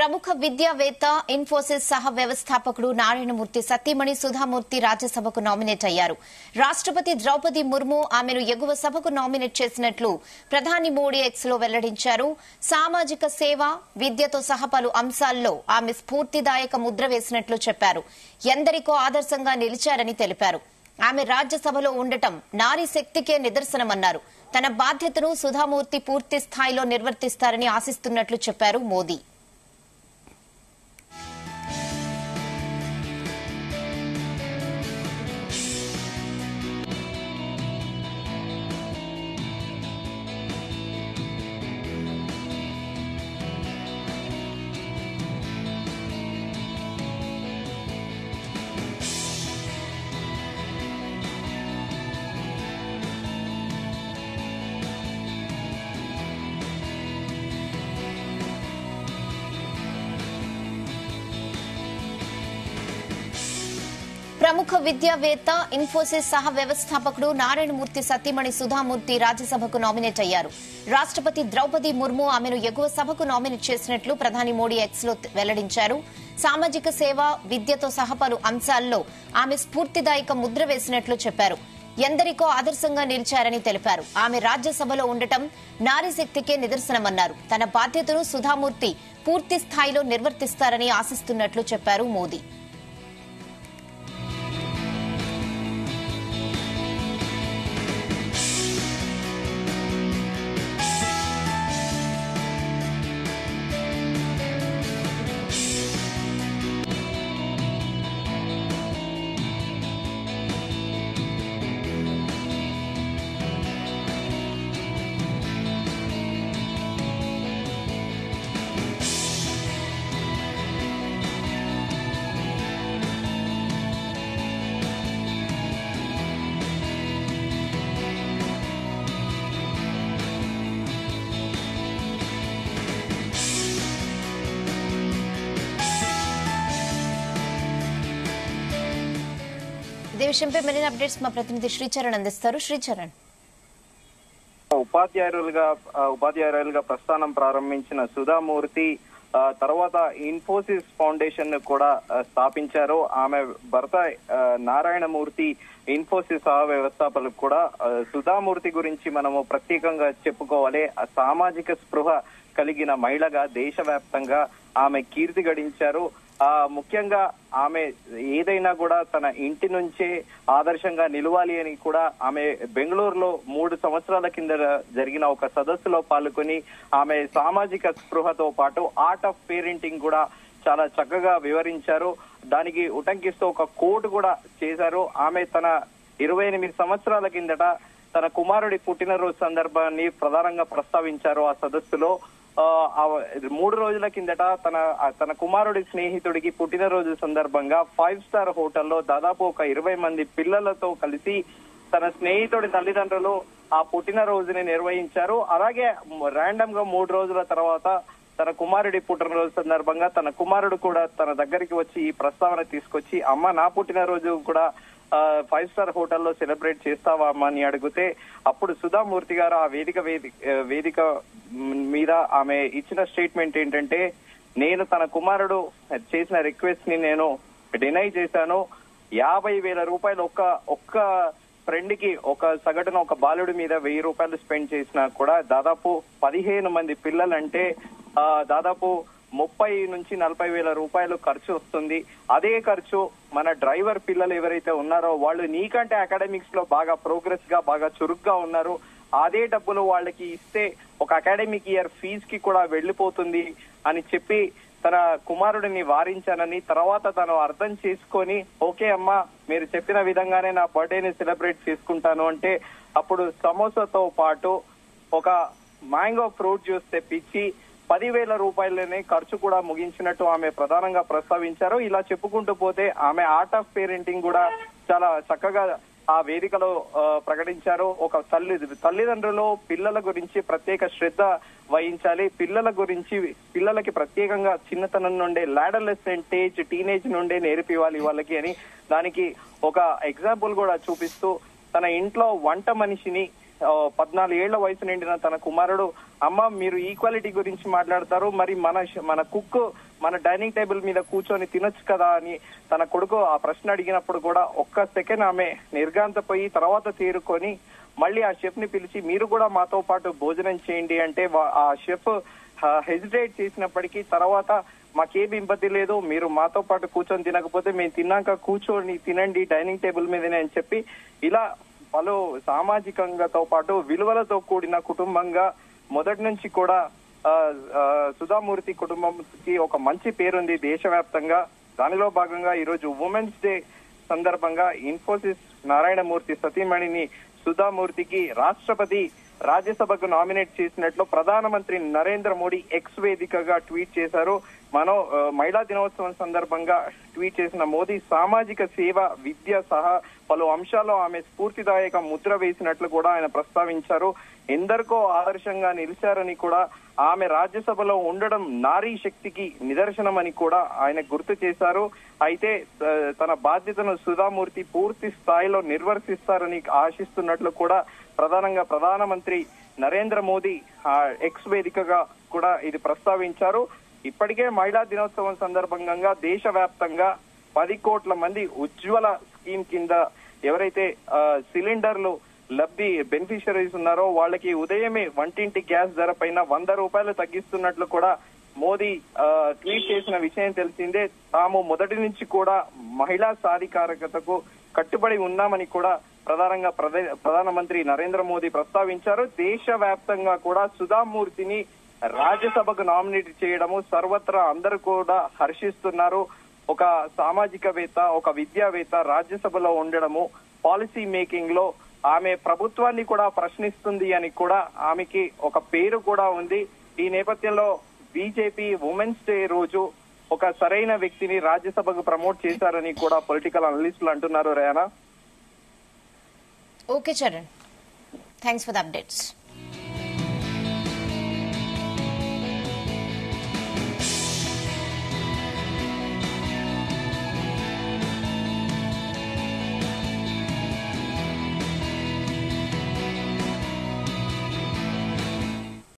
ప్రముఖ విద్యావేత్త ఇన్ఫోసిస్ సహ వ్యవస్థాపకుడు నారాయణమూర్తి సతీమణి సుధామూర్తి రాజ్యసభకు నామినేట్ అయ్యారు రాష్టపతి ద్రౌపది ముర్ము ఆమెను ఎగువ సభకు నామినేట్ చేసినట్లు ప్రధాని మోడీ ఎక్స్ లో వెల్లడించారు సామాజిక సేవ విద్యతో సహా పలు అంశాల్లో ఆమె స్ఫూర్తిదాయక ముద్ర వేసినట్లు చెప్పారు ఎందరికో ఆదర్శంగా నిలిచారని తెలిపారు ఆమె రాజ్యసభలో ఉండటం నారీ శక్తికే నిదర్శనమన్నారు తన బాధ్యతను సుధామూర్తి పూర్తి స్థాయిలో నిర్వర్తిస్తారని ఆశిస్తున్నట్లు చెప్పారు మోదీ ప్రముఖ విద్యావేత్త ఇన్ఫోసిస్ సహ వ్యవస్థాపకుడు నారాయణమూర్తి సతీమణి సుధామూర్తి రాజ్యసభకు నామినేట్ అయ్యారు రాష్టపతి ద్రౌపది ముర్ము ఆమెను ఎగువ సభకు నామినేట్ చేసినట్లు ప్రధాని మోడీ ఎక్స్ లో వెల్లడించారు సామాజిక సేవ విద్యతో సహా పలు అంశాల్లో ఆమె స్ఫూర్తిదాయక ముద్ర వేసినట్లు చెప్పారు ఎందరికో ఆదర్శంగా నిలిచారని తెలిపారు ఆమె రాజ్యసభలో ఉండటం నారీ శక్తికే నిదర్శనమన్నారు తన బాధ్యతను సుధామూర్తి పూర్తి స్థాయిలో నిర్వర్తిస్తారని ఆశిస్తున్నట్లు చెప్పారు మోదీ ఇదే విషయంపై మరిన్ని అప్డేట్స్ మా ప్రతినిధి శ్రీచరణ్ అందిస్తారు శ్రీచరణ్ ఉపాధ్యాయులుగా ఆ, ఉపాధ్యాయురాలుగా ప్రస్థానం ప్రారంభించిన సుధామూర్తి ఆ, తర్వాత ఇన్ఫోసిస్ ఫౌండేషన్ ను కూడా ఆ, స్థాపించారు ఆమె భర్త ఆ, నారాయణమూర్తి ఇన్ఫోసిస్ సహ వ్యవస్థాపకులు కూడా ఆ, సుధామూర్తి గురించి మనము ప్రత్యేకంగా చెప్పుకోవాలి ఆ సామాజిక స్పృహ కలిగిన మహిళగా దేశవ్యాప్తంగా ఆమె కీర్తి గడించారు ఆ ముఖ్యంగా ఆమె ఏదైనా కూడా తన ఇంటి నుంచే ఆదర్శంగా నిలవాలి అని కూడా ఆమె బెంగళూరులో మూడు సంవత్సరాల కింద జరిగిన ఒక సదస్సులో పాల్గొని ఆమె సామాజిక స్పృహతో పాటు ఆర్ట్ ఆఫ్ పేరెంటింగ్ కూడా చాలా చక్కగా వివరించారు దానికి ఉటంకిస్తూ ఒక కోడ్ కూడా చేశారు ఆమె తన ఇరవై ఎనిమిది సంవత్సరాల కిందట తన కుమారుడి పుట్టినరోజు సందర్భాన్ని ప్రధానంగా ప్రస్తావించారు ఆ సదస్సులో ఆ, ఆ మూడు రోజుల కిందట తన ఆ తన కుమారుడి స్నేహితుడికి పుట్టినరోజు సందర్భంగా ఫైవ్ స్టార్ హోటల్లో దాదాపు ఒక ఇరవై మంది పిల్లలతో కలిసి తన స్నేహితుడి తల్లిదండ్రులు ఆ పుట్టినరోజుని నిర్వహించారు అలాగే ర్యాండమ్ గా మూడు రోజుల తర్వాత తన కుమారుడి పుట్టినరోజు సందర్భంగా తన కుమారుడు కూడా తన దగ్గరికి వచ్చి ఈ ప్రస్తావన తీసుకొచ్చి అమ్మ నా పుట్టినరోజు కూడా ఆ, ఫైవ్ స్టార్ హోటల్లో సెలబ్రేట్ చేస్తావా అమ్మా అని అడిగితే అప్పుడు సుధామూర్తి గారు ఆ వేదిక వేదిక వేదిక మీద ఆమె ఇచ్చిన స్టేట్మెంట్ ఏంటంటే నేను తన కుమారుడు చేసిన రిక్వెస్ట్ ని నేను డినై చేశాను యాభై వేల రూపాయలు ఒక్క ఒక్క ఫ్రెండ్ కి ఒక సగటున ఒక బాలుడి మీద వెయ్యి రూపాయలు స్పెండ్ చేసినా కూడా దాదాపు పదిహేను మంది పిల్లలంటే ఆ, దాదాపు ముప్పై నుంచి నలభై వేల రూపాయలు ఖర్చు వస్తుంది అదే ఖర్చు మన డ్రైవర్ పిల్లలు ఎవరైతే ఉన్నారో వాళ్ళు నీకంటే అకాడమిక్స్ లో బాగా ప్రోగ్రెస్ గా బాగా చురుగ్గా ఉన్నారు అదే డబ్బులు వాళ్ళకి ఇస్తే ఒక అకాడమిక్ ఇయర్ ఫీజ్ కి కూడా వెళ్లిపోతుంది అని చెప్పి తన కుమారుడిని వారించానని తర్వాత తను అర్థం చేసుకొని ఓకే అమ్మా మీరు చెప్పిన విధంగానే నా బర్త్డేని సెలబ్రేట్ చేసుకుంటాను అంటే అప్పుడు సమోసాతో పాటు ఒక మ్యాంగో ఫ్రూట్ జ్యూస్ తెప్పించి పదివేల రూపాయలనే ఖర్చు కూడా ముగించినట్టు ఆమె ప్రధానంగా ప్రస్తావించారు ఇలా చెప్పుకుంటూ పోతే ఆమె ఆర్ట్ ఆఫ్ పేరెంటింగ్ కూడా చాలా చక్కగా ఆ వేదికలో ఆ, ప్రకటించారు ఒక తల్లి తల్లిదండ్రులు పిల్లల గురించి ప్రత్యేక శ్రద్ధ వహించాలి పిల్లల గురించి పిల్లలకి ప్రత్యేకంగా చిన్నతనం నుండే లాడలెసెంట్ ఏజ్ టీనేజ్ నుండే నేర్పివ్వాలి వాళ్ళకి అని దానికి ఒక ఎగ్జాంపుల్ కూడా చూపిస్తూ తన ఇంట్లో వంట మనిషిని ఆ, పద్నాలుగేళ్ల వయసు నిండిన తన కుమారుడు అమ్మ మీరు ఈక్వాలిటీ గురించి మాట్లాడతారు మరి మన ష- మన కుక్ మన డైనింగ్ టేబుల్ మీద కూర్చొని తినొచ్చు కదా అని తన కొడుకు ఆ ప్రశ్న అడిగినప్పుడు కూడా ఒక్క సెకండ్ ఆమె నిర్గాంతపోయి తర్వాత తేరుకొని మళ్ళీ ఆ షెఫ్ ని పిలిచి మీరు కూడా మాతో పాటు భోజనం చేయండి అంటే వా- ఆ షెఫ్ హెజిటేట్ చేసినప్పటికీ తర్వాత మాకేం ఇబ్బంది లేదు మీరు మాతో పాటు కూర్చొని తినకపోతే మేము తిన్నాక కూర్చొని తినండి డైనింగ్ టేబుల్ మీదనే అని చెప్పి ఇలా పలు సామాజికంగాతో పాటు విలువలతో కూడిన కుటుంబంగా మొదటి నుంచి కూడా ఆ, ఆ, సుధామూర్తి కుటుంబంకి ఒక మంచి పేరుంది దేశవ్యాప్తంగా దానిలో భాగంగా ఈరోజు ఉమెన్స్ డే సందర్భంగా ఇన్ఫోసిస్ నారాయణమూర్తి సతీమణిని సుధామూర్తికి రాష్ట్రపతి రాజ్యసభకు నామినేట్ చేసినట్లు ప్రధానమంత్రి నరేంద్ర మోడీ ఎక్స్ వేదికగా ట్వీట్ చేశారు మనం ఆ, మహిళా దినోత్సవం సందర్భంగా ట్వీట్ చేసిన మోదీ సామాజిక సేవ విద్య సహా పలు అంశాల్లో ఆమె స్ఫూర్తిదాయక ముద్ర వేసినట్లు కూడా ఆయన ప్రస్తావించారు ఎందరికో ఆదర్శంగా నిలిచారని కూడా ఆమె రాజ్యసభలో ఉండడం నారీ శక్తికి నిదర్శనమని కూడా ఆయన గుర్తు చేశారు అయితే ఆ, తన బాధ్యతను సుధామూర్తి పూర్తి స్థాయిలో నిర్వర్తిస్తారని ఆశిస్తున్నట్లు కూడా ప్రధానంగా ప్రధానమంత్రి నరేంద్ర మోదీ ఆ, ఎక్స్ వేదికగా కూడా ఇది ప్రస్తావించారు ఇప్పటికే మహిళా దినోత్సవం సందర్భంగా దేశవ్యాప్తంగా పది కోట్ల మంది ఉజ్వల స్కీమ్ కింద ఎవరైతే ఆ, సిలిండర్లు లబ్ధి బెనిఫిషరీస్ ఉన్నారో వాళ్ళకి ఉదయమే వంటింటి గ్యాస్ ధర పైన వంద రూపాయలు తగ్గిస్తున్నట్లు కూడా మోదీ ఆ, ట్వీట్ చేసిన విషయం తెలిసిందే తాము మొదటి నుంచి కూడా మహిళా సాధికారకతకు కట్టుబడి ఉన్నామని కూడా ప్రధానంగా ప్రధా- ప్రధానమంత్రి నరేంద్ర మోదీ ప్రస్తావించారు దేశవ్యాప్తంగా కూడా సుధామూర్తిని రాజ్యసభకు నామినేట్ చేయడము సర్వత్రా అందరూ కూడా హర్షిస్తున్నారు ఒక సామాజికవేత్త ఒక విద్యావేత్త రాజ్యసభలో ఉండడము పాలసీ మేకింగ్ లో ఆమె ప్రభుత్వాన్ని కూడా ప్రశ్నిస్తుంది అని కూడా ఆమెకి ఒక పేరు కూడా ఉంది ఈ నేపథ్యంలో బీజేపీ ఉమెన్స్ డే రోజు ఒక సరైన వ్యక్తిని రాజ్యసభకు ప్రమోట్ చేశారని కూడా పొలిటికల్ అనలిస్టులు అంటున్నారు రేనా okay Charan thanks for the updates